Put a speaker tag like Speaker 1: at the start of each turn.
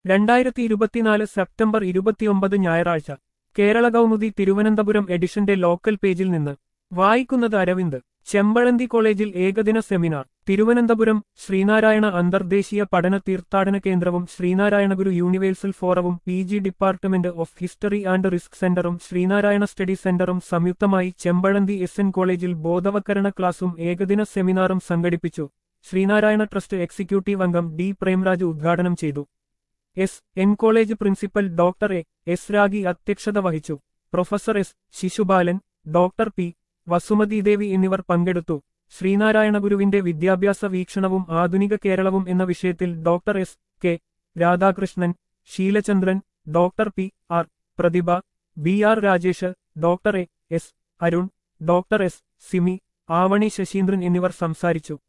Speaker 1: രണ്ടായിരത്തി ഇരുപത്തിനാല് സെപ്റ്റംബർ ഇരുപത്തിയൊമ്പത് ഞായറാഴ്ച കേരള കൗമുദി തിരുവനന്തപുരം എഡിഷന്റെ ലോക്കൽ പേജിൽ നിന്ന് വായിക്കുന്നത് അരവിന്ദ് ചെമ്പഴന്തി കോളേജിൽ ഏകദിന സെമിനാർ തിരുവനന്തപുരം ശ്രീനാരായണ അന്തർദേശീയ പഠന തീർത്ഥാടന കേന്ദ്രവും ശ്രീനാരായണ ഗുരു യൂണിവേഴ്സൽ ഫോറവും P G department of history and risk സെന്ററും ശ്രീനാരായണ സ്റ്റഡി സെന്ററും സംയുക്തമായി ചെമ്പഴന്തി എസ് എൻ കോളേജിൽ ബോധവൽക്കരണ ക്ലാസും ഏകദിന സെമിനാറും സംഘടിപ്പിച്ചു ശ്രീനാരായണ ട്രസ്റ്റ് എക്സിക്യൂട്ടീവ് അംഗം ഡി പ്രേംരാജ് ഉദ്ഘാടനം ചെയ്തു S N college principal doctor A S Ragi അധ്യക്ഷത വഹിച്ചു professor S Sisupalan doctor P Vasumathi Devi എന്നിവർ പങ്കെടുത്തു ശ്രീനാരായണ ഗുരുവിന്റെ വിദ്യാഭ്യാസ വീക്ഷണവും ആധുനിക കേരളവും എന്ന വിഷയത്തിൽ doctor S K Radhakrishnan Seelachandran doctor P R Prathibha B R Rajesh doctor A S Arun doctor S Simi Avani Saseendran എന്നിവർ സംസാരിച്ചു